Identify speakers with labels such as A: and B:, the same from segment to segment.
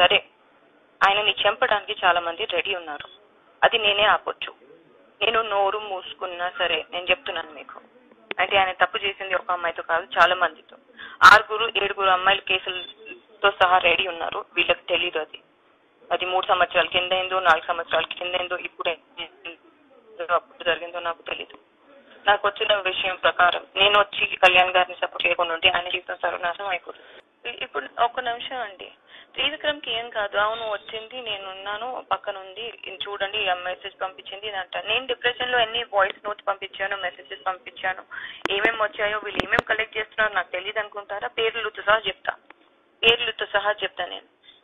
A: సరే ఆయనని చంపడానికి చాలా మంది రెడీ ఉన్నారు అది నేనే ఆపొచ్చు నేను నోరు మూసుకున్నా సరే నేను చెప్తున్నాను మీకు అంటే ఆయన తప్పు చేసింది ఒక అమ్మాయితో కాదు చాలా మందితో ఆరుగురు ఏడుగురు అమ్మాయిల కేసులతో సహా రెడీ ఉన్నారు వీళ్ళకి తెలీదు అది అది మూడు సంవత్సరాల కింద ఏందో నాలుగు సంవత్సరాల కింద ఏందో ఇప్పుడు ఏందో అప్పుడు జరిగిందో నాకు తెలీదు నాకు వచ్చిన విషయం ప్రకారం నేను వచ్చి కళ్యాణ్ గారిని సపోర్ట్ చేయకుండా ఉంటే ఆయన జీవితం సర్వనాశనం అయిపోతుంది ఇ- ఇప్పుడు ఒక నిమిషం అండి త్రివిక్రమ్ కి ఏం కాదు అవును వచ్చింది నేను ఉన్నాను పక్కన ఉంది ఇది చూడండి ఈ మెసేజ్ పంపించింది ఇది అంట నేను డిప్రెషన్ లో ఎన్ని వాయిస్ నోట్స్ పంపించాను మెసేజెస్ పంపించాను ఏమేమి వచ్చాయో వీళ్ళు ఏమేమి కలెక్ట్ చేస్తున్నారో నాకు తెలియదు అనుకుంటారా పేర్లతో సహా చెప్తా పేర్లతో సహా చెప్తా నేను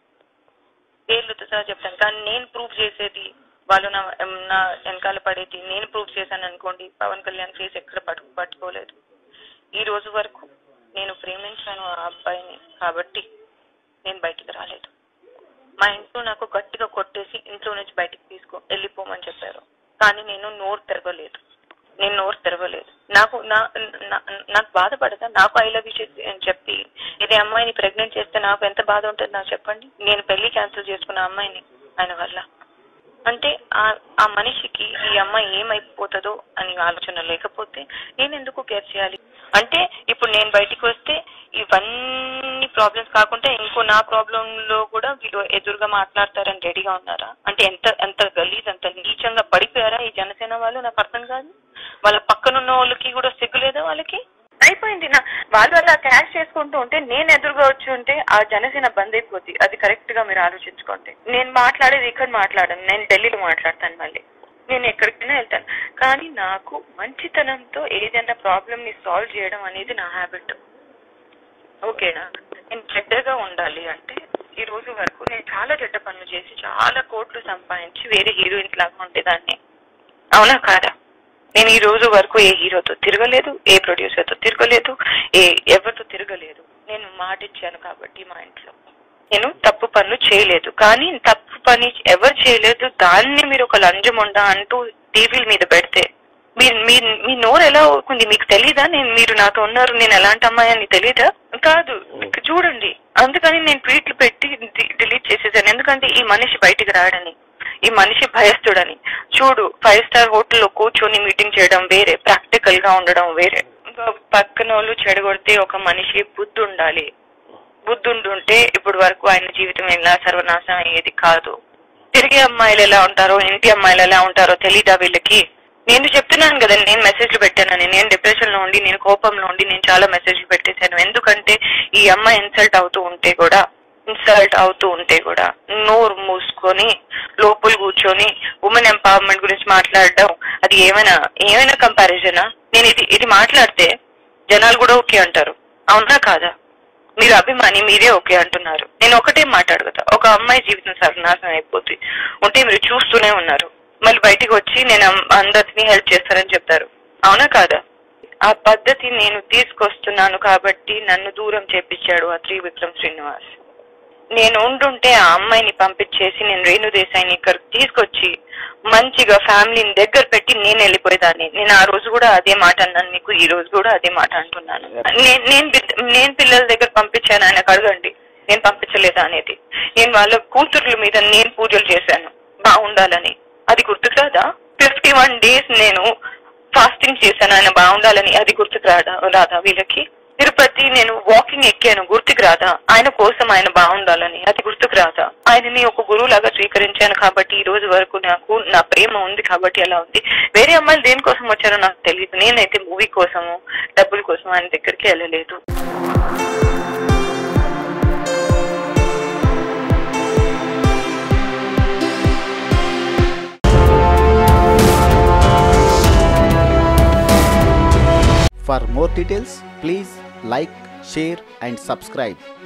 A: పేర్లతో సహా చెప్తాను కానీ నేను ప్రూఫ్ చేసేది వాళ్ళు నా నా వెనకాల పడేది నేను ప్రూఫ్ చేశాను అనుకోండి పవన్ కళ్యాణ్ ఫేస్ ఎక్కడ పట్టు పట్టుకోలేదు ఈ రోజు వరకు నేను ప్రేమించాను ఆ అబ్బాయిని కాబట్టి నేను బయటికి రాలేదు మా ఇంట్లో నాకు గట్టిగా కొట్టేసి ఇంట్లో నుంచి బయటికి తీసుకో వెళ్ళిపోమని చెప్పారు కానీ నేను నోరు తెరవలేదు నేను నోరు తెరవలేదు నాకు నా నా- నాకు బాధపడదా నాకు ఐ లవ్ యూ చెప్పి ఇదే అమ్మాయిని ప్రెగ్నెంట్ చేస్తే నాకు ఎంత బాధ ఉంటుంది నాకు చెప్పండి నేను పెళ్లి క్యాన్సిల్ చేసుకున్న అమ్మాయిని ఆయన వల్ల అంటే ఆ ఆ మనిషికి ఈ అమ్మాయి ఏమైపోతుందో అని ఆలోచన లేకపోతే నేను ఎందుకు కేర్ చేయాలి అంటే ఇప్పుడు నేను బయటికి వస్తే ఇవన్నీ ప్రాబ్లమ్స్ కాకుండా ఇంకో నా ప్రాబ్లం లో కూడా వీళ్ళు ఎదురుగా మాట్లాడతారని రెడీగా ఉన్నారా అంటే ఎంత ఎంత గలీజ్ ఎంత నీచంగా పడిపోయారా ఈ జనసేన వాళ్ళు నాకు అర్థం కాదు వాళ్ళ పక్కనున్న వాళ్ళకి కూడా సిగ్గు లేదా వాళ్ళకి అయిపోయింది నా వాళ్ళు అలా క్యాష్ చేసుకుంటూ ఉంటే నేను ఎదురుగా వచ్చి ఉంటే ఆ జనసేన బంద్ అయిపోద్ది అది కరెక్ట్ గా మీరు ఆలోచించుకోండి నేను మాట్లాడేది ఇక్కడ మాట్లాడను నేను ఢిల్లీలో మాట్లాడతాను మళ్ళీ నేను ఎక్కడికైనా వెళ్తాను కానీ నాకు మంచితనంతో ఏదైనా ప్రాబ్లమ్ ని సాల్వ్ చేయడం అనేది నా హ్యాబిట్ ఓకేనా నేను చెడ్డగా ఉండాలి అంటే ఈ రోజు వరకు నేను చాలా చెడ్డ పనులు చేసి చాలా కోట్లు సంపాదించి వేరే హీరోయిన్స్ లాగా ఉండేదాన్ని అవునా కాదా నేను ఈ రోజు వరకు ఏ హీరోతో తిరగలేదు ఏ ప్రొడ్యూసర్ తో తిరగలేదు ఏ ఎవరితో తిరగలేదు నేను మాట ఇచ్చాను కాబట్టి మా ఇంట్లో నేను తప్పు పనులు చేయలేదు కానీ తప్పు పని ఎవరు చేయలేదు దాన్ని మీరు ఒక లంజం ఉండా అంటూ టీవీల మీద పెడితే మీ మీ మీ నోరు ఎలా అవుతుంది మీకు తెలీదా నేను మీరు నాతో ఉన్నారు నేను ఎలాంటి అమ్మాయి అని తెలీదా కాదు ఇక చూడండి అందుకని నేను ట్వీట్లు పెట్టి డిలీట్ చేసేసాను ఎందుకంటే ఈ మనిషి బయటికి రాడని ఈ మనిషి భయస్తుడని చూడు ఫైవ్ స్టార్ హోటల్లో కూర్చొని మీటింగ్ చేయడం వేరే ప్రాక్టికల్ గా ఉండడం వేరే ఇంకా పక్కన వాళ్ళు చెడగొడితే ఒక మనిషి బుద్ధి ఉండాలి బుద్ధి ఉంటుంటే ఇప్పుడు వరకు ఆయన జీవితం ఎలా సర్వనాశనం అయ్యేది కాదు తిరిగే అమ్మాయిలు ఎలా ఉంటారో ఇంటి అమ్మాయిలు ఎలా ఉంటారో తెలీదా వీళ్ళకి నేను చెప్తున్నాను కదా నేను మెసేజ్లు పెట్టానని నేను డిప్రెషన్ లో ఉండి నేను కోపంలో ఉండి నేను చాలా మెసేజ్లు పెట్టేశాను ఎందుకంటే ఈ అమ్మాయి ఇన్సల్ట్ అవుతూ ఉంటే కూడా ఇన్సల్ట్ అవుతూ ఉంటే కూడా నోరు మూసుకొని లోపల కూర్చొని ఉమెన్ ఎంపవర్మెంట్ గురించి మాట్లాడడం అది ఏమైనా ఏమైనా కంపారిజనా నేను ఇది ఇది మాట్లాడితే జనాలు కూడా ఓకే అంటారు అవునా కాదా మీరు అభిమాని మీరే ఓకే అంటున్నారు నేను ఒకటే మాట్లాడగతా ఒక అమ్మాయి జీవితం సర్వనాశనం అయిపోతుంది ఉంటే మీరు చూస్తూనే ఉన్నారు మళ్ళీ బయటికి వచ్చి నేను అమ్- అందరినీ హెల్ప్ చేస్తానని చెప్తారు అవునా కాదా ఆ పద్ధతి నేను తీసుకొస్తున్నాను కాబట్టి నన్ను దూరం చేపించాడు ఆ త్రివిక్రమ్ శ్రీనివాస్ నేను ఉండుంటే ఆ అమ్మాయిని పంపించేసి నేను రేణు దేశాయిని ఇక్కడ తీసుకొచ్చి మంచిగా ఫ్యామిలీని దగ్గర పెట్టి నేను వెళ్ళిపోయేదాన్ని నేను ఆ రోజు కూడా అదే మాట అన్నాను మీకు ఈ రోజు కూడా అదే మాట అంటున్నాను నేను నేను బిడ్- నేను పిల్లల దగ్గర పంపించాను ఆయనకు అడగండి నేను పంపించలేదా అనేది నేను వాళ్ళ కూతుర్ల మీద నేను పూజలు చేశాను బాగుండాలని అది గుర్తుకు రాదా ఫిఫ్టీ వన్ డేస్ నేను ఫాస్టింగ్ చేశాను ఆయన బాగుండాలని అది గుర్తుకు రాదా రాదా వీళ్ళకి తిరుపతి నేను వాకింగ్ ఎక్కాను గుర్తుకు రాదా ఆయన కోసం ఆయన బాగుండాలని అది గుర్తుకు రాదా ఆయనని ఒక గురువు లాగా స్వీకరించాను కాబట్టి ఈ రోజు వరకు నాకు నా ప్రేమ ఉంది కాబట్టి అలా ఉంది వేరే అమ్మాయిలు దేనికోసం వచ్చారో నాకు తెలియదు నేనైతే మూవీ కోసము డబ్బుల కోసం ఆయన దగ్గరికి వెళ్ళలేదు
B: For more details, please like, share, and subscribe.